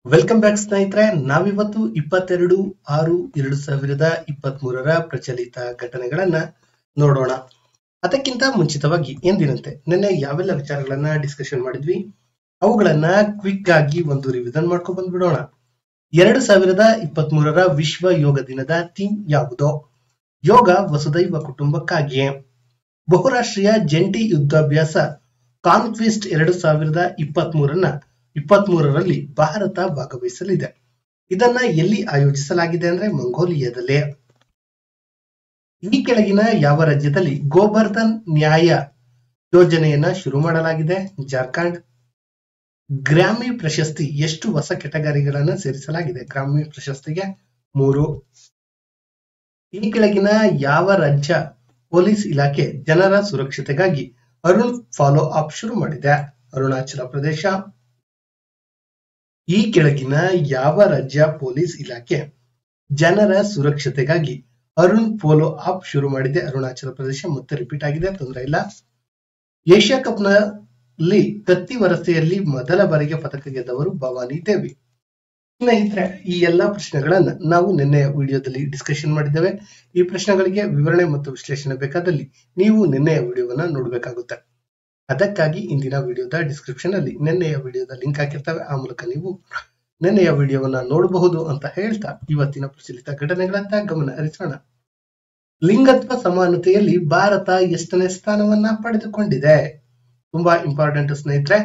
Welcome back ಸ್ನೇಹಿತರೆ ನಾವಿವತ್ತು ಇಪ್ಪತ್ತೆರಡು ಆರು ಎರಡು ಸಾವಿರದ ಇಪ್ಪತ್ತ್ ಮೂರರ ಪ್ರಚಲಿತ ಘಟನೆಗಳನ್ನ ನೋಡೋಣ ಅದಕ್ಕಿಂತ ಮುಂಚಿತವಾಗಿ ಎಂದಿನಂತೆ ನಿನ್ನೆ ಯಾವೆಲ್ಲ ವಿಚಾರಗಳನ್ನ ಡಿಸ್ಕಷನ್ ಮಾಡಿದ್ವಿ ಅವುಗಳನ್ನ ಕ್ವಿಕ್ ಆಗಿ ಒಂದು ರಿವಿಷನ್ ಮಾಡ್ಕೊಂಡ್ ಬಂದ್ಬಿಡೋಣ ಎರಡು ಸಾವಿರದ ಇಪ್ಪತ್ತ್ ಮೂರರ ವಿಶ್ವ ಯೋಗ ದಿನದ ಥೀಮ್ ಯಾವುದೋ ಯೋಗ ವಸುದೈವ ಕುಟುಂಬಕ್ಕಾಗಿಯೇ ಬಹುರಾಷ್ಟ್ರೀಯ ಜಂಟಿ ಯುದ್ಧಾಭ್ಯಾಸ ಕಾನ್ಕ್ವಿಸ್ಟ್ ಎರಡು ಸಾವಿರದ ಇಪ್ಪತ್ತ್ ಮೂರನ್ನ ಇಪ್ಪತ್ತ್ ಮೂರರಲ್ಲಿ ಭಾರತ ಭಾಗವಹಿಸಲಿದೆ ಇದನ್ನ ಎಲ್ಲಿ ಆಯೋಜಿಸಲಾಗಿದೆ ಅಂದ್ರೆ ಮಂಗೋಲಿಯಾದಲ್ಲಿ ಈ ಕೆಳಗಿನ ಯಾವ ರಾಜ್ಯದಲ್ಲಿ ಗೋಬರ್ಧನ್ ನ್ಯಾಯ ಯೋಜನೆಯನ್ನ ಶುರು ಮಾಡಲಾಗಿದೆ ಜಾರ್ಖಂಡ್ ಗ್ರಾಮಿ ಪ್ರಶಸ್ತಿ ಎಷ್ಟು ಹೊಸ ಕೆಟಗರಿಗಳನ್ನ ಸೇರಿಸಲಾಗಿದೆ ಗ್ರಾಮಿ ಪ್ರಶಸ್ತಿಗೆ ಮೂರು ಈ ಕೆಳಗಿನ ಯಾವ ರಾಜ್ಯ ಪೊಲೀಸ್ ಇಲಾಖೆ ಜನರ ಸುರಕ್ಷತೆಗಾಗಿ ಅರುಣ್ ಫಾಲೋ ಅಪ್ ಶುರು ಮಾಡಿದೆ ಅರುಣಾಚಲ ಪ್ರದೇಶ ಈ ಕೆಳಗಿನ ಯಾವ ರಾಜ್ಯ ಪೊಲೀಸ್ ಇಲಾಖೆ ಜನರ ಸುರಕ್ಷತೆಗಾಗಿ ಅರುಣ್ ಫಾಲೋ ಅಪ್ ಶುರು ಮಾಡಿದೆ ಅರುಣಾಚಲ ಪ್ರದೇಶ ಮತ್ತೆ ರಿಪೀಟ್ ಆಗಿದೆ ತೊಂದರೆ ಇಲ್ಲ ಏಷ್ಯಾ ಕಪ್ ನಲ್ಲಿ ಕತ್ತಿ ವರಸೆಯಲ್ಲಿ ಮೊದಲ ಬಾರಿಗೆ ಪದಕ ಗೆದ್ದವರು ಭವಾನಿ ದೇವಿ ಸ್ನೇಹಿತರೆ ಈ ಎಲ್ಲಾ ಪ್ರಶ್ನೆಗಳನ್ನ ನಾವು ನಿನ್ನೆ ವಿಡಿಯೋದಲ್ಲಿ ಡಿಸ್ಕಷನ್ ಮಾಡಿದ್ದೇವೆ ಈ ಪ್ರಶ್ನೆಗಳಿಗೆ ವಿವರಣೆ ಮತ್ತು ವಿಶ್ಲೇಷಣೆ ಬೇಕಾದಲ್ಲಿ ನೀವು ನಿನ್ನೆಯ ವಿಡಿಯೋವನ್ನ ನೋಡಬೇಕಾಗುತ್ತೆ ಅದಕ್ಕಾಗಿ ಇಂದಿನ ವಿಡಿಯೋದ ಡಿಸ್ಕ್ರಿಪ್ಷನ್ ಅಲ್ಲಿ ನಿನ್ನೆಯ ವಿಡಿಯೋದ ಲಿಂಕ್ ಹಾಕಿರ್ತವೆ ಆ ಮೂಲಕ ನೀವು ನಿನ್ನೆಯ ವಿಡಿಯೋವನ್ನ ನೋಡಬಹುದು ಅಂತ ಹೇಳ್ತಾ ಇವತ್ತಿನ ಪ್ರಚಲಿತ ಘಟನೆಗಳತ್ತ ಗಮನ ಹರಿಸೋಣ ಲಿಂಗತ್ವ ಸಮಾನತೆಯಲ್ಲಿ ಭಾರತ ಎಷ್ಟನೇ ಸ್ಥಾನವನ್ನ ಪಡೆದುಕೊಂಡಿದೆ ತುಂಬಾ ಇಂಪಾರ್ಟೆಂಟ್ ಸ್ನೇಹಿತರೆ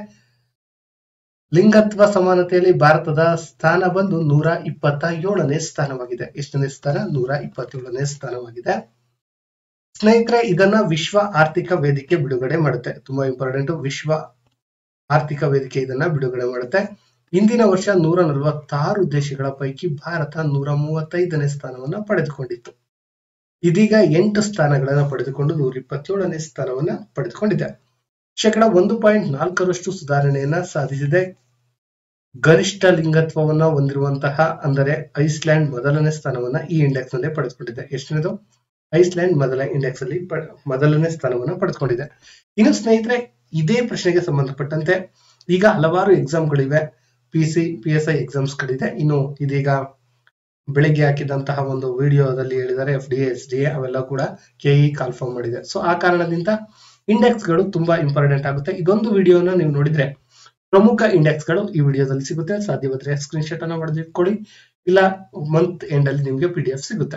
ಲಿಂಗತ್ವ ಸಮಾನತೆಯಲ್ಲಿ ಭಾರತದ ಸ್ಥಾನ ಬಂದು ನೂರ ಇಪ್ಪತ್ತ ಏಳನೇ ಸ್ಥಾನವಾಗಿದೆ ಎಷ್ಟನೇ ಸ್ಥಾನ ನೂರ ಇಪ್ಪತ್ತೇಳನೇ ಸ್ಥಾನವಾಗಿದೆ ಸ್ನೇಹಿತರೆ ಇದನ್ನ ವಿಶ್ವ ಆರ್ಥಿಕ ವೇದಿಕೆ ಬಿಡುಗಡೆ ಮಾಡುತ್ತೆ ತುಂಬಾ ಇಂಪಾರ್ಟೆಂಟ್ ವಿಶ್ವ ಆರ್ಥಿಕ ವೇದಿಕೆ ಇದನ್ನ ಬಿಡುಗಡೆ ಮಾಡುತ್ತೆ ಇಂದಿನ ವರ್ಷ ನೂರ ನಲವತ್ತಾರು ದೇಶಗಳ ಪೈಕಿ ಭಾರತ ನೂರ ಮೂವತ್ತೈದನೇ ಸ್ಥಾನವನ್ನ ಪಡೆದುಕೊಂಡಿತ್ತು ಇದೀಗ ಎಂಟು ಸ್ಥಾನಗಳನ್ನ ಪಡೆದುಕೊಂಡು ನೂರ ಇಪ್ಪತ್ತೇಳನೇ ಸ್ಥಾನವನ್ನ ಪಡೆದುಕೊಂಡಿದೆ ಶೇಕಡ ಒಂದು ಪಾಯಿಂಟ್ ನಾಲ್ಕರಷ್ಟು ಸುಧಾರಣೆಯನ್ನ ಸಾಧಿಸಿದೆ ಗರಿಷ್ಠ ಲಿಂಗತ್ವವನ್ನ ಹೊಂದಿರುವಂತಹ ಅಂದರೆ ಐಸ್ಲ್ಯಾಂಡ್ ಮೊದಲನೇ ಸ್ಥಾನವನ್ನ ಈ ಇಂಡೆಕ್ಸ್ ನಲ್ಲಿ ಪಡೆದುಕೊಂಡಿದೆ ಎಷ್ಟನೇದು ಐಸ್ಲ್ಯಾಂಡ್ ಮೊದಲ ಇಂಡೆಕ್ಸ್ ಅಲ್ಲಿ ಮೊದಲನೇ ಸ್ಥಾನವನ್ನ ಪಡೆದುಕೊಂಡಿದೆ ಇನ್ನು ಸ್ನೇಹಿತರೆ ಇದೇ ಪ್ರಶ್ನೆಗೆ ಸಂಬಂಧಪಟ್ಟಂತೆ ಈಗ ಹಲವಾರು ಎಕ್ಸಾಮ್ಗಳಿವೆ P C P S I ಎಕ್ಸಾಮ್ಸ್ಗಳಿದೆ ಇನ್ನು ಇದೀಗ ಬೆಳಿಗ್ಗೆ ಹಾಕಿದಂತಹ ಒಂದು ವಿಡಿಯೋದಲ್ಲಿ ಹೇಳಿದರೆ ಎಫ್ ಡಿ ಎಸ್ ಡಿ ಅವೆಲ್ಲ ಕೂಡ ಕೆಇ ಕಾಲ್ಫಾರ್ಮ್ ಮಾಡಿದೆ ಸೊ ಆ ಕಾರಣದಿಂದ ಇಂಡೆಕ್ಸ್ ಗಳು ತುಂಬಾ ಇಂಪಾರ್ಟೆಂಟ್ ಆಗುತ್ತೆ ಇದೊಂದು ವಿಡಿಯೋನ ನೀವು ನೋಡಿದ್ರೆ ಪ್ರಮುಖ ಇಂಡೆಕ್ಸ್ ಗಳು ಈ ವಿಡಿಯೋದಲ್ಲಿ ಸಿಗುತ್ತೆ ಸಾಧ್ಯವಾದ್ರೆ ಸ್ಕ್ರೀನ್ ಶಾಟ್ ಅನ್ನ ಹೊಡೆದಿಟ್ಕೊಳ್ಳಿ ಇಲ್ಲ ಮಂತ್ ಎಂಡ್ ಅಲ್ಲಿ ನಿಮ್ಗೆ ಪಿ ಡಿ ಎಫ್ ಸಿಗುತ್ತೆ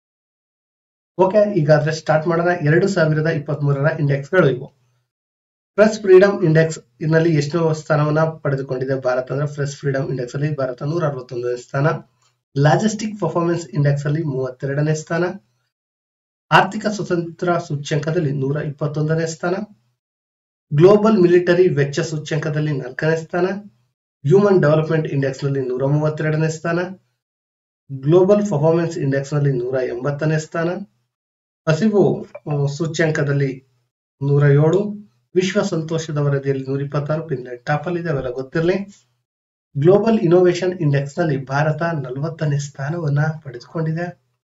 ಓಕೆ ಈಗಾದ್ರೆ ಸ್ಟಾರ್ಟ್ ಮಾಡೋಣ ಎರಡು ಸಾವಿರದ ಇಪ್ಪತ್ತ್ ಮೂರರ ಇಂಡೆಕ್ಸ್ ಗಳು ಇವು ಪ್ರೆಸ್ ಫ್ರೀಡಮ್ ಇಂಡೆಕ್ಸ್ ಇದರಲ್ಲಿ ಎಷ್ಟು ಸ್ಥಾನವನ್ನ ಪಡೆದುಕೊಂಡಿದೆ ಭಾರತ ಅಂದ್ರೆ ಪ್ರೆಸ್ ಫ್ರೀಡಮ್ ಇಂಡೆಕ್ಸ್ ಅಲ್ಲಿ ಭಾರತ ನೂರ ಅರವತ್ತೊಂದನೇ ಸ್ಥಾನ ಲಾಜಿಸ್ಟಿಕ್ ಪರ್ಫಾರ್ಮೆನ್ಸ್ ಇಂಡೆಕ್ಸ್ ಅಲ್ಲಿ ಮೂವತ್ತೆರಡನೇ ಸ್ಥಾನ ಆರ್ಥಿಕ ಸ್ವತಂತ್ರ ಸೂಚ್ಯಂಕದಲ್ಲಿ ನೂರ ಇಪ್ಪತ್ತೊಂದನೇ ಸ್ಥಾನ ಗ್ಲೋಬಲ್ ಮಿಲಿಟರಿ ವೆಚ್ಚ ಸೂಚ್ಯಂಕದಲ್ಲಿ ನಾಲ್ಕನೇ ಸ್ಥಾನ ಹ್ಯೂಮನ್ ಡೆವಲಪ್ಮೆಂಟ್ ಇಂಡೆಕ್ಸ್ ನಲ್ಲಿ ನೂರ ಮೂವತ್ತೆರಡನೇ ಸ್ಥಾನ ಗ್ಲೋಬಲ್ ಪರ್ಫಾರ್ಮೆನ್ಸ್ ಇಂಡೆಕ್ಸ್ ನಲ್ಲಿ ನೂರ ಎಂಬತ್ತನೇ ಸ್ಥಾನ ಹಸಿವು ಸೂಚ್ಯಂಕದಲ್ಲಿ ನೂರ ಏಳು ವಿಶ್ವ ಸಂತೋಷದ ವರದಿಯಲ್ಲಿ ನೂರ ಇಪ್ಪತ್ತಾರು ಫಿನ್ಲೆಂಡ್ ಟಾಪ್ ಅಲ್ಲಿ ಇದೆ ಅವೆಲ್ಲ ಗೊತ್ತಿರಲಿ ಗ್ಲೋಬಲ್ ಇನೋವೇಷನ್ ಇಂಡೆಕ್ಸ್ ನಲ್ಲಿ ಭಾರತ ನಲವತ್ತನೇ ಸ್ಥಾನವನ್ನ ಪಡೆದುಕೊಂಡಿದೆ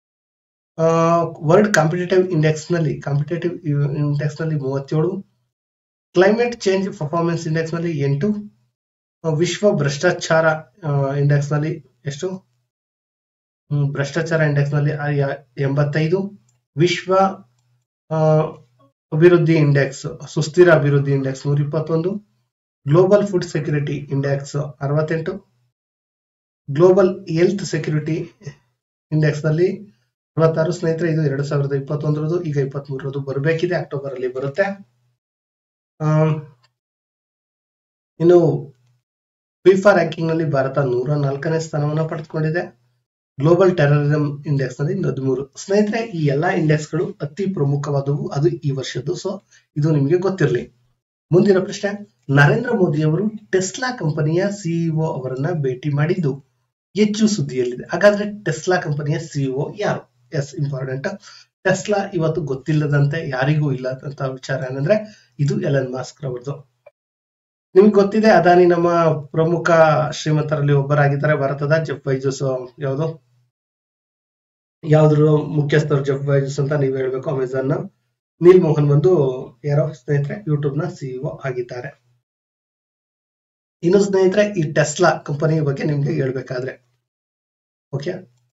ವರ್ಲ್ಡ್ ಕಾಂಪಿಟೇಟಿವ್ ಇಂಡೆಕ್ಸ್ ನಲ್ಲಿ ಕಾಂಪಿಟೇಟಿವ್ ಇಂಡೆಕ್ಸ್ ನಲ್ಲಿ ಮೂವತ್ತೇಳು ಕ್ಲೈಮೇಟ್ ಚೇಂಜ್ ಪರ್ಫಾರ್ಮೆನ್ಸ್ ಇಂಡೆಕ್ಸ್ ನಲ್ಲಿ ಎಂಟು ವಿಶ್ವ ಭ್ರಷ್ಟಾಚಾರ ಇಂಡೆಕ್ಸ್ ನಲ್ಲಿ ಎಷ್ಟು ಭ್ರಷ್ಟಾಚಾರ ಇಂಡೆಕ್ಸ್ ನಲ್ಲಿ ಎಂಬತ್ತೈದು ವಿಶ್ವ ಅಭಿವೃದ್ಧಿ ಇಂಡೆಕ್ಸ್ ಸುಸ್ಥಿರ ಅಭಿವೃದ್ಧಿ ಇಂಡೆಕ್ಸ್ ನೂರ ಇಪ್ಪತ್ತೊಂದು ಗ್ಲೋಬಲ್ ಫುಡ್ ಸೆಕ್ಯೂರಿಟಿ ಇಂಡೆಕ್ಸ್ ಅರವತ್ತೆಂಟು ಗ್ಲೋಬಲ್ ಹೆಲ್ತ್ ಸೆಕ್ಯೂರಿಟಿ ಇಂಡೆಕ್ಸ್ ನಲ್ಲಿ ಅರವತ್ತಾರು ಸ್ನೇಹಿತರೆ ಇದು ಎರಡು ಸಾವಿರದ ಇಪ್ಪತ್ತೊಂದರದು ಈಗ ಇಪ್ಪತ್ತ್ ಮೂರರದು ಬರಬೇಕಿದೆ ಅಕ್ಟೋಬರ್ ಅಲ್ಲಿ ಬರುತ್ತೆ ಇನ್ನು ಫಿಫಾ ರ್ಯಾಂಕಿಂಗ್ ನಲ್ಲಿ ಭಾರತ ನೂರ ನಾಲ್ಕನೇ ಸ್ಥಾನವನ್ನ ಪಡೆದುಕೊಂಡಿದೆ ಗ್ಲೋಬಲ್ ಟೆರರಿಸಂ ಇಂಡೆಕ್ಸ್ ನಲ್ಲಿ ಹದಿಮೂರು ಸ್ನೇಹಿತರೆ ಈ ಎಲ್ಲಾ ಇಂಡೆಕ್ಸ್ ಗಳು ಅತಿ ಪ್ರಮುಖವಾದವು ಅದು ಈ ವರ್ಷದ್ದು ಸೊ ಇದು ನಿಮಗೆ ಗೊತ್ತಿರಲಿ ಮುಂದಿನ ಪ್ರಶ್ನೆ ನರೇಂದ್ರ ಮೋದಿ ಅವರು ಟೆಸ್ಲಾ ಕಂಪನಿಯ ಸಿಇಒ ಅವರನ್ನ ಭೇಟಿ ಮಾಡಿದ್ದು ಹೆಚ್ಚು ಸುದ್ದಿಯಲ್ಲಿದೆ ಹಾಗಾದ್ರೆ ಟೆಸ್ಲಾ ಕಂಪನಿಯ ಸಿಇಒ ಯಾರು ಎಸ್ ಇಂಪಾರ್ಟೆಂಟ್ ಟೆಸ್ಲಾ ಇವತ್ತು ಗೊತ್ತಿಲ್ಲದಂತೆ ಯಾರಿಗೂ ಇಲ್ಲದಂತ ವಿಚಾರ ಏನಂದ್ರೆ ಇದು ಎಲನ್ ಮಾಸ್ಕ್ ರವರದು ನಿಮ್ಗೆ ಗೊತ್ತಿದೆ ಅದಾನಿ ನಮ್ಮ ಪ್ರಮುಖ ಶ್ರೀಮಂತರಲ್ಲಿ ಒಬ್ಬರಾಗಿದ್ದಾರೆ ಭಾರತದ ಜೆಫ್ ಬೈಜೂಸ್ ಯಾವುದು ಯಾವ್ದ್ರ ಮುಖ್ಯಸ್ಥರು ಜೆಫ್ ಬೈಜೂಸ್ ಅಂತ ನೀವು ಹೇಳ್ಬೇಕು ಅಮೆಜಾನ್ ನೀಲ್ ಮೋಹನ್ ಬಂದು ಯಾರೋ ಸ್ನೇಹಿತರೆ ಯೂಟ್ಯೂಬ್ ನ ಸಿಇಒ ಆಗಿದ್ದಾರೆ ಇನ್ನು ಸ್ನೇಹಿತರೆ ಈ ಟೆಸ್ಲಾ ಕಂಪನಿ ಬಗ್ಗೆ ನಿಮ್ಗೆ ಹೇಳ್ಬೇಕಾದ್ರೆ ಓಕೆ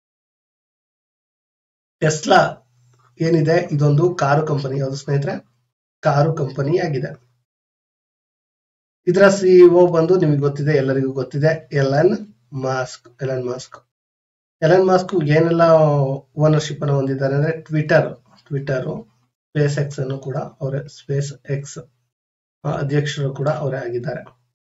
ಟೆಸ್ಲಾ ಏನಿದೆ ಇದೊಂದು ಕಾರು ಕಂಪನಿ ಯಾವುದು ಸ್ನೇಹಿತರೆ ಕಾರು ಕಂಪನಿ ಆಗಿದೆ ಇದರ ಸಿಇಒ ಬಂದು ನಿಮಗೆ ಗೊತ್ತಿದೆ ಎಲ್ಲರಿಗೂ ಗೊತ್ತಿದೆ Elon Musk Elon Musk Elon Musk ಏನೆಲ್ಲ ಓನರ್ಶಿಪ್ ಅನ್ನು ಹೊಂದಿದ್ದಾರೆ ಅಂದ್ರೆ ಟ್ವಿಟರ್ ಟ್ವಿಟರ್ ಸ್ಪೇಸ್ ಎಕ್ಸ್ ಅನ್ನು ಕೂಡ ಅವರೇ ಸ್ಪೇಸ್ ಎಕ್ಸ್ ಅಧ್ಯಕ್ಷರು ಕೂಡ ಅವರೇ ಆಗಿದ್ದಾರೆ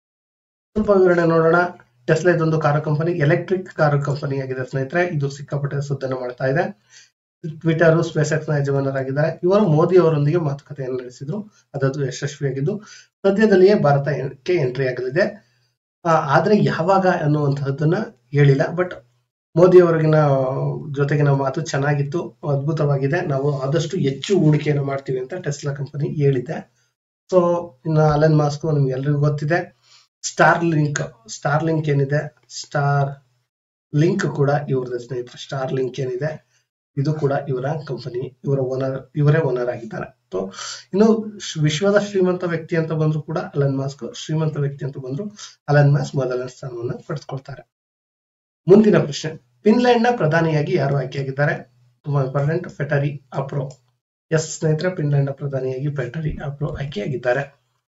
ಸ್ವಲ್ಪ ವಿವರಣೆ ನೋಡೋಣ ಟೆಸ್ಲಾ ಇದೊಂದು car company electric car company ಆಗಿದೆ ಸ್ನೇಹಿತರೆ ಇದು ಸಿಕ್ಕಾಪಟ್ಟೆ ಸುದ್ದನ್ನು ಮಾಡ್ತಾ ಇದೆ ಟ್ವಿಟರ್ ಸ್ಪೇಸ್ ಎಕ್ಸ್ ನ ಯಜಮಾನರಾಗಿದ್ದಾರೆ ಇವರು ಮೋದಿ ಅವರೊಂದಿಗೆ ಮಾತುಕತೆಯನ್ನು ನಡೆಸಿದ್ರು ಅದದು ಯಶಸ್ವಿಯಾಗಿದ್ದು ಸದ್ಯದಲ್ಲಿಯೇ ಭಾರತಕ್ಕೆ ಎಂಟ್ರಿ ಆಗಲಿದೆ ಆ, ಆದ್ರೆ ಯಾವಾಗ ಅನ್ನುವಂತಹದ್ದನ್ನ ಹೇಳಿಲ್ಲ ಬಟ್ ಮೋದಿ ಅವರಿಗಿನ ಜೊತೆಗಿನ ಮಾತು ಚೆನ್ನಾಗಿತ್ತು ಅದ್ಭುತವಾಗಿದೆ ನಾವು ಆದಷ್ಟು ಹೆಚ್ಚು ಹೂಡಿಕೆಯನ್ನು ಮಾಡ್ತೀವಿ ಅಂತ ಟೆಸ್ಲಾ ಕಂಪನಿ ಹೇಳಿದೆ ಸೊ ಇನ್ನು ಅಲನ್ ಮಾಸ್ಕ್ ನಿಮ್ಗೆ ಎಲ್ರಿಗೂ ಗೊತ್ತಿದೆ ಸ್ಟಾರ್ ಲಿಂಕ್ ಸ್ಟಾರ್ ಲಿಂಕ್ ಏನಿದೆ ಸ್ಟಾರ್ ಲಿಂಕ್ ಕೂಡ ಇವ್ರದ್ದು ಸ್ನೇಹಿತರೆ ಸ್ಟಾರ್ ಲಿಂಕ್ ಏನಿದೆ ಇದು ಕೂಡ ಇವರ ಕಂಪನಿ ಇವರ ಓನರ್ ಇವರೇ ಓನರ್ ಆಗಿದ್ದಾರೆ ಸೊ ಇನ್ನು ಶ್- ವಿಶ್ವದ ಶ್ರೀಮಂತ ವ್ಯಕ್ತಿ ಅಂತ ಬಂದ್ರು ಕೂಡ ಅಲನ್ ಮಾಸ್ಕ್ ಶ್ರೀಮಂತ ವ್ಯಕ್ತಿ ಅಂತ ಬಂದ್ರು ಅಲನ್ ಮಾಸ್ಕ್ ಮೊದಲನೇ ಸ್ಥಾನವನ್ನು ಪಡೆದುಕೊಳ್ತಾರೆ ಮುಂದಿನ ಪ್ರಶ್ನೆ ಫಿನ್ಲೆಂಡ್ ನ ಪ್ರಧಾನಿಯಾಗಿ ಯಾರು ಆಯ್ಕೆಯಾಗಿದ್ದಾರೆ ತುಂಬಾ ಇಂಪಾರ್ಟೆಂಟ್ ಫೆಟರಿ ಅಪ್ರೋ ಎಸ್ ಸ್ನೇಹಿತರೆ ಫಿನ್ಲೆಂಡ್ ನ ಪ್ರಧಾನಿಯಾಗಿ ಫೆಟರಿ ಅಪ್ರೋ ಆಯ್ಕೆಯಾಗಿದ್ದಾರೆ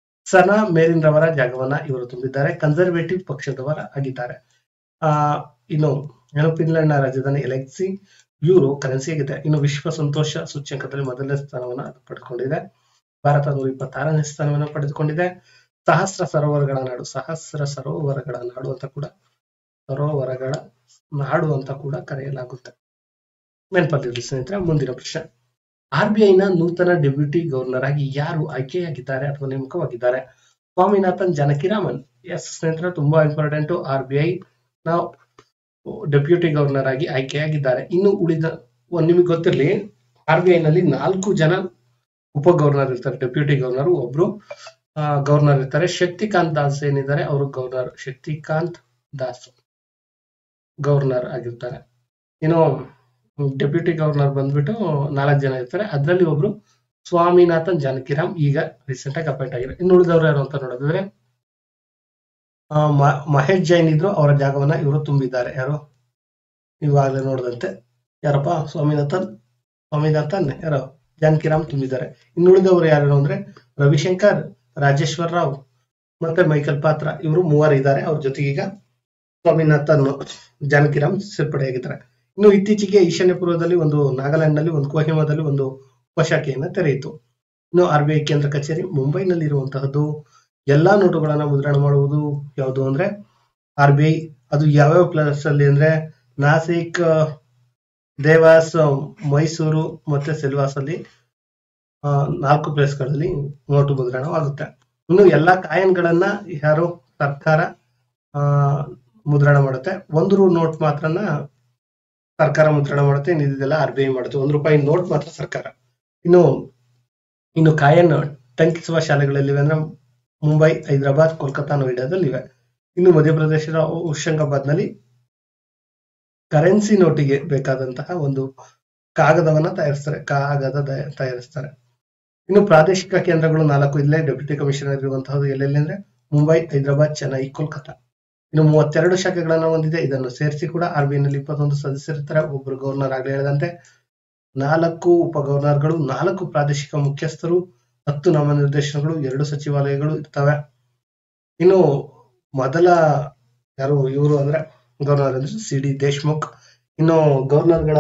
ಸನಾ ಮೇರಿನ್ ರವರ ಜಾಗವನ್ನ ಇವರು ತುಂಬಿದ್ದಾರೆ ಕನ್ಸರ್ವೇಟಿವ್ ಪಕ್ಷದವರ ಆಗಿದ್ದಾರೆ ಆ ಇನ್ನು ಏನು ಫಿನ್ಲೆಂಡ್ ನ ರಾಜಧಾನಿ ಎಲೆಕ್ಸಿ ಯೂರೋ ಕರೆನ್ಸಿ ಆಗಿದೆ ಇನ್ನು ವಿಶ್ವ ಸಂತೋಷ ಸೂಚ್ಯಂಕದಲ್ಲಿ ಮೊದಲನೇ ಸ್ಥಾನವನ್ನ ಅದು ಪಡೆದುಕೊಂಡಿದೆ ಭಾರತ ನೂರ ಇಪ್ಪತ್ತಾರನೇ ಸ್ಥಾನವನ್ನು ಪಡೆದುಕೊಂಡಿದೆ ಸಹಸ್ರ ಸರೋವರಗಳ ನಾಡು ಸಹಸ್ರ ಸರೋವರಗಳ ನಾಡು ಅಂತ ಕೂಡ ಸರೋವರಗಳ ನಾಡು ಅಂತ ಕೂಡ ಕರೆಯಲಾಗುತ್ತೆ ನೆನಪಲ್ಲಿರಲಿ ಸ್ನೇಹಿತರೆ ಮುಂದಿನ ಪ್ರಶ್ನೆ ಆರ್ ಬಿ ಐನ ನೂತನ ಡೆಪ್ಯೂಟಿ ಗವರ್ನರ್ ಆಗಿ ಯಾರು ಆಯ್ಕೆಯಾಗಿದ್ದಾರೆ ಅಥವಾ ನೇಮಕವಾಗಿದ್ದಾರೆ ಸ್ವಾಮಿನಾಥನ್ ಜಾನಕಿರಾಮನ್ ಎಸ್ ಸ್ನೇಹಿತರೆ ತುಂಬಾ ಇಂಪಾರ್ಟೆಂಟ್ ಆರ್ ಬಿ ಐ ನಾವು ಡೆಪ್ಯೂಟಿ ಗವರ್ನರ್ ಆಗಿ ಆಯ್ಕೆಯಾಗಿದ್ದಾರೆ ಇನ್ನು ಉಳಿದ ಒಂದ್ ನಿಮಗೆ ಗೊತ್ತಿರಲಿ ಆರ್ ಬಿ ಐ ನಲ್ಲಿ ನಾಲ್ಕು ಜನ ಉಪ ಗವರ್ನರ್ ಇರ್ತಾರೆ ಡೆಪ್ಯೂಟಿ ಗವರ್ನರ್ ಒಬ್ರು ಗವರ್ನರ್ ಇರ್ತಾರೆ ಶಕ್ತಿಕಾಂತ್ ದಾಸ್ ಏನಿದ್ದಾರೆ ಅವರು ಗವರ್ನರ್ ಶಕ್ತಿಕಾಂತ್ ದಾಸ್ ಗವರ್ನರ್ ಆಗಿರ್ತಾರೆ ಇನ್ನು ಡೆಪ್ಯೂಟಿ ಗವರ್ನರ್ ಬಂದ್ಬಿಟ್ಟು ನಾಲ್ಕು ಜನ ಇರ್ತಾರೆ ಅದರಲ್ಲಿ ಒಬ್ರು ಸ್ವಾಮಿನಾಥನ್ ಜಾನಕಿರಾಮ್ ಈಗ ರೀಸೆಂಟ್ ಆಗಿ ಅಪಾಯಿಂಟ್ ಆಗಿದ್ದಾರೆ ಇನ್ನು ಉಳಿದವ್ರು ಯಾರು ಅಂತ ನೋಡಿದ್ರೆ ಆ, ಮ- ಮಹೇಶ್ ಜೈನ್ ಇದ್ರು ಅವರ ಜಾಗವನ್ನ ಇವರು ತುಂಬಿದ್ದಾರೆ ಯಾರು ಇವಾಗಲೇ ನೋಡಿದಂತೆ ಯಾರಪ್ಪ ಸ್ವಾಮಿನಾಥನ್ ಸ್ವಾಮಿನಾಥನ್ ಯಾರು ಜಾನಕಿರಾಮ್ ತುಂಬಿದ್ದಾರೆ ಇನ್ನು ಉಳಿದವರು ಯಾರು ಅಂದ್ರೆ ರವಿಶಂಕರ್ ರಾಜೇಶ್ವರ್ ರಾವ್ ಮತ್ತೆ ಮೈಕಲ್ ಪಾತ್ರ ಇವರು ಮೂವರು ಇದ್ದಾರೆ ಅವ್ರ ಜೊತೆಗೆ ಈಗ ಸ್ವಾಮಿನಾಥನ್ ಜಾನಕಿರಾಮ್ ಸೇರ್ಪಡೆಯಾಗಿದ್ದಾರೆ ಇನ್ನು ಇತ್ತೀಚೆಗೆ ಈಶಾನ್ಯ ಪೂರ್ವದಲ್ಲಿ ಒಂದು ನಾಗಾಲ್ಯಾಂಡ್ ನಲ್ಲಿ ಒಂದು ಕೋಹಿಮಾದಲ್ಲಿ ಒಂದು ಉಪಶಾಖೆಯನ್ನ ತೆರೆಯಿತು ಇನ್ನು ಆರ್ ಬಿ ಐ ಕೇಂದ್ರ ಕಚೇರಿ ಮುಂಬೈನಲ್ಲಿ ಇರುವಂತಹದ್ದು ಎಲ್ಲಾ ನೋಟುಗಳನ್ನ ಮುದ್ರಣ ಮಾಡುವುದು ಯಾವುದು ಅಂದ್ರೆ ಆರ್ ಬಿ ಐ ಅದು ಯಾವ್ಯಾವ ಪ್ಲೇಸ್ ಅಲ್ಲಿ ಅಂದ್ರೆ ನಾಸಿಕ್ ದೇವಾಸ್ ಮೈಸೂರು ಮತ್ತೆ ಸಿಲ್ವಾಸ್ ಅಲ್ಲಿ ಆ, ನಾಲ್ಕು ಪ್ಲೇಸ್ಗಳಲ್ಲಿ ನೋಟು ಮುದ್ರಣವಾಗುತ್ತೆ ಇನ್ನು ಎಲ್ಲಾ ಕಾಯನ್ಗಳನ್ನ ಯಾರು ಸರ್ಕಾರ ಆ ಮುದ್ರಣ ಮಾಡುತ್ತೆ ಒಂದು ರೂ ನೋಟ್ ಮಾತ್ರನ ಸರ್ಕಾರ ಮುದ್ರಣ ಮಾಡುತ್ತೆ ಇನ್ನು ಇದೆಲ್ಲ ಆರ್ ಬಿ ಐ ಮಾಡುತ್ತೆ ಒಂದು ರೂಪಾಯಿ ನೋಟ್ ಮಾತ್ರ ಸರ್ಕಾರ ಇನ್ನು ಇನ್ನು ಕಾಯನ್ ಟಂಕಿಸುವ ಶಾಲೆಗಳಲ್ಲಿವೆ ಅಂದ್ರೆ ಮುಂಬೈ ಹೈದರಾಬಾದ್ ಕೋಲ್ಕತ್ತಾ ನೋಯ್ಡಾದಲ್ಲಿವೆ ಇನ್ನು ಮಧ್ಯಪ್ರದೇಶದ ಹುಷಂಗಾಬಾದ್ ನಲ್ಲಿ ಕರೆನ್ಸಿ ನೋಟಿಗೆ ಬೇಕಾದಂತಹ ಒಂದು ಕಾಗದವನ್ನ ತಯಾರಿಸ್ತಾರೆ ಕಾಗದ ತಯ- ತಯಾರಿಸ್ತಾರೆ ಇನ್ನು ಪ್ರಾದೇಶಿಕ ಕೇಂದ್ರಗಳು ನಾಲ್ಕು ಇಲ್ಲೇ ಡೆಪ್ಯೂಟಿ ಕಮಿಷನರ್ ಇರುವಂತಹದ್ದು ಎಲ್ಲೆಲ್ಲಿ ಅಂದ್ರೆ ಮುಂಬೈ ಹೈದರಾಬಾದ್ ಚೆನ್ನೈ ಕೋಲ್ಕತ್ತಾ ಇನ್ನು ಮೂವತ್ತೆರಡು ಶಾಖೆಗಳನ್ನ ಹೊಂದಿದೆ ಇದನ್ನು ಸೇರಿಸಿ ಕೂಡ ಆರ್ ಬಿ ಐ ನಲ್ಲಿ ಇಪ್ಪತ್ತೊಂದು ಸದಸ್ಯರಿರ್ತಾರೆ ಒಬ್ಬರು ಗವರ್ನರ್ ಆಗ್ಲೇ ಹೇಳಿದಂತೆ ನಾಲ್ಕು ಉಪ ಗವರ್ನರ್ಗಳು ನಾಲ್ಕು ಪ್ರಾದೇಶಿಕ ಮುಖ್ಯಸ್ಥರು ಹತ್ತು ನಾಮನಿರ್ದೇಶನಗಳು ಎರಡು ಸಚಿವಾಲಯಗಳು ಇರ್ತವೆ ಇನ್ನು ಮೊದಲ ಯಾರು ಇವರು ಅಂದ್ರೆ ಗವರ್ನರ್ ಅಂದ್ರೆ ಸಿ ಡಿ ದೇಶ್ಮುಖ್ ಇನ್ನು ಗವರ್ನರ್ಗಳ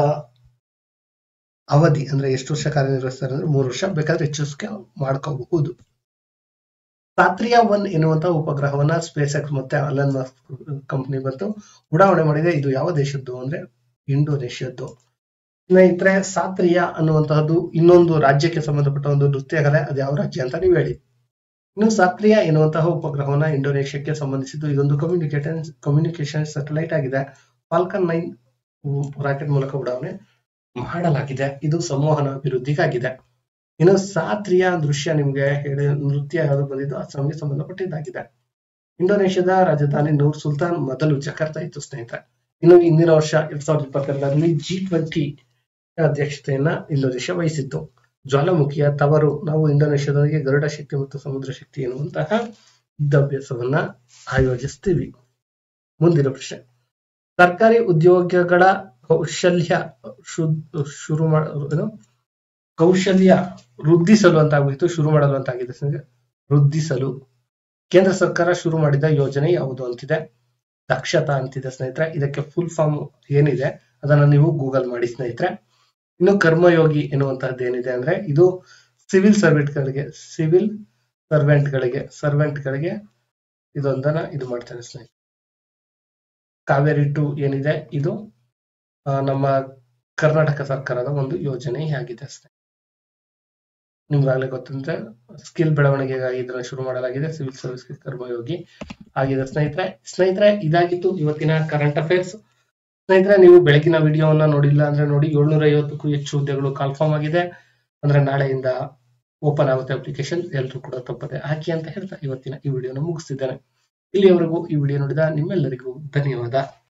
ಅವಧಿ ಅಂದ್ರೆ ಎಷ್ಟು ವರ್ಷ ಕಾರ್ಯನಿರ್ವಹಿಸ್ತಾರೆ ಅಂದ್ರೆ ಮೂರು ವರ್ಷ ಬೇಕಾದ್ರೆ ಹೆಚ್ಚಿಸ್ಕೆ ಮಾಡ್ಕೋಬಹುದು ಸಾತ್ರಿಯಾ ಒನ್ ಎನ್ನುವಂತಹ ಉಪಗ್ರಹವನ್ನ ಸ್ಪೇಸ್ ಎಕ್ಸ್ ಮತ್ತೆ ಅಲನ್ ಕಂಪನಿ ಬಂತು ಉಡಾವಣೆ ಮಾಡಿದೆ ಇದು ಯಾವ ದೇಶದ್ದು ಅಂದ್ರೆ ಇಂಡೋನೇಷ್ಯಾದ್ದು ಸ್ನೇಹಿತರೆ ಸಾತ್ರಿಯಾ ಅನ್ನುವಂತಹದ್ದು ಇನ್ನೊಂದು ರಾಜ್ಯಕ್ಕೆ ಸಂಬಂಧಪಟ್ಟ ಒಂದು ನೃತ್ಯ ಕಲೆ ಅದು ಯಾವ ರಾಜ್ಯ ಅಂತ ನೀವು ಹೇಳಿ ಇನ್ನು ಸಾತ್ರಿಯಾ ಎನ್ನುವಂತಹ ಉಪಗ್ರಹವನ್ನ ಇಂಡೋನೇಷ್ಯಾಕ್ಕೆ ಸಂಬಂಧಿಸಿದ್ದು ಇದೊಂದು ಕಮ್ಯುನಿಕೇಷನ್ ಕಮ್ಯುನಿಕೇಶನ್ ಸ್ಯಾಟಲೈಟ್ ಆಗಿದೆ ಫಾಲ್ಕನ್ ನೈನ್ ರಾಕೆಟ್ ಮೂಲಕ ಉಡಾವಣೆ ಮಾಡಲಾಗಿದೆ ಇದು ಸಂವಹನ ಅಭಿವೃದ್ಧಿಗಾಗಿದೆ ಇನ್ನು ಸಾತ್ರಿಯಾ ದೃಶ್ಯ ನಿಮ್ಗೆ ಹೇಳಿ ನೃತ್ಯ ಯಾವುದು ಬಂದಿದ್ದು ಅಸ್ಸಾಂಗೆ ಸಂಬಂಧಪಟ್ಟಿದ್ದಾಗಿದೆ ಇಂಡೋನೇಷ್ಯಾದ ರಾಜಧಾನಿ ನೂರ್ ಸುಲ್ತಾನ್ ಮೊದಲು ಜಕಾರ್ತಾ ಇತ್ತು ಸ್ನೇಹಿತರೆ ಇನ್ನು ಇಂದಿನ ವರ್ಷ ಎರಡ್ ಸಾವಿರದ ಇಪ್ಪತ್ತೆರಡರಲ್ಲಿ ಜಿ ಟ್ವೆಂಟಿ ಅಧ್ಯಕ್ಷತೆಯನ್ನ ಇಂಡೋನೇಷ್ಯಾ ವಹಿಸಿತ್ತು ಜ್ವಾಲಾಮುಖಿಯ ತವರು ನಾವು ಇಂಡೋನೇಷ್ಯಾದೊಂದಿಗೆ ಗರುಡ ಶಕ್ತಿ ಮತ್ತು ಸಮುದ್ರ ಶಕ್ತಿ ಎನ್ನುವಂತಹ ವಿದ್ಯಾಭ್ಯಾಸವನ್ನ ಆಯೋಜಿಸ್ತೀವಿ ಮುಂದಿನ ಪ್ರಶ್ನೆ ಸರ್ಕಾರಿ ಉದ್ಯೋಗಗಳ ಕೌಶಲ್ಯ ಶು- ಶುರು ಮಾಡ ಏನು? ಕೌಶಲ್ಯ ವೃದ್ಧಿಸಲು ಅಂತ ಆಗ್ಬಿಟ್ಟು ಶುರು ಮಾಡಲು ಅಂತ ಆಗಿದೆ ಸ್ನೇಹಿತರೆ. ವೃದ್ಧಿಸಲು ಕೇಂದ್ರ ಸರ್ಕಾರ ಶುರು ಮಾಡಿದ ಯೋಜನೆ ಯಾವುದು ಅಂತಿದೆ ದಕ್ಷತಾ ಅಂತಿದೆ ಸ್ನೇಹಿತರೆ ಇದಕ್ಕೆ ಫುಲ್ ಫಾರ್ಮ್ ಏನಿದೆ ಅದನ್ನ ನೀವು ಗೂಗಲ್ ಮಾಡಿ ಸ್ನೇಹಿತರೆ ಇನ್ನು ಕರ್ಮಯೋಗಿ ಎನ್ನುವಂತಹದ್ದು ಏನಿದೆ ಅಂದ್ರೆ ಇದು ಸಿವಿಲ್ ಸರ್ವೆಂಟ್ ಗಳಿಗೆ ಸಿವಿಲ್ ಸರ್ವೆಂಟ್ ಗಳಿಗೆ ಸರ್ವೆಂಟ್ ಗಳಿಗೆ ಇದೊಂದನ್ನ ಇದು ಮಾಡ್ತಾರೆ ಸ್ನೇಹಿತರೆ ಕಾವೇರಿ ಟು ಏನಿದೆ ಇದು ಆ, ನಮ್ಮ ಕರ್ನಾಟಕ ಸರ್ಕಾರದ ಒಂದು ಯೋಜನೆ ಆಗಿದೆ ಸ್ನೇಹಿತರೆ ನಿಮ್ಗಾಗ್ಲೇ ಗೊತ್ತಂದ್ರೆ ಸ್ಕಿಲ್ ಬೆಳವಣಿಗೆಗಾಗಿ ಇದನ್ನ ಶುರು ಮಾಡಲಾಗಿದೆ ಸಿವಿಲ್ ಸರ್ವಿಸ್ ಕರ್ಮಯೋಗಿ ಆಗಿದೆ ಸ್ನೇಹಿತರೆ ಸ್ನೇಹಿತರೆ ಇದಾಗಿತ್ತು ಇವತ್ತಿನ ಕರೆಂಟ್ ಅಫೇರ್ಸ್ ಸ್ನೇಹಿತರೆ ನೀವು ಬೆಳಗಿನ ವಿಡಿಯೋವನ್ನ ನೋಡಿಲ್ಲ ಅಂದ್ರೆ ನೋಡಿ ಏಳ್ನೂರ ಐವತ್ತಕ್ಕೂ ಹೆಚ್ಚು ಹುದ್ದೆಗಳು ಕಾಲ್ಫಾರ್ಮ್ ಆಗಿದೆ ಅಂದ್ರೆ ನಾಳೆಯಿಂದ ಓಪನ್ ಆಗುತ್ತೆ ಅಪ್ಲಿಕೇಶನ್ ಎಲ್ಲರೂ ಕೂಡ ತಪ್ಪದೆ ಹಾಕಿ ಅಂತ ಹೇಳ್ತಾ ಇವತ್ತಿನ ಈ ವಿಡಿಯೋನ ಮುಗಿಸ್ತಿದ್ದೇನೆ ಇಲ್ಲಿಯವರೆಗೂ ಈ ವಿಡಿಯೋ ನೋಡಿದ ನಿಮ್ಮೆಲ್ಲರಿಗೂ ಧನ್ಯವಾದ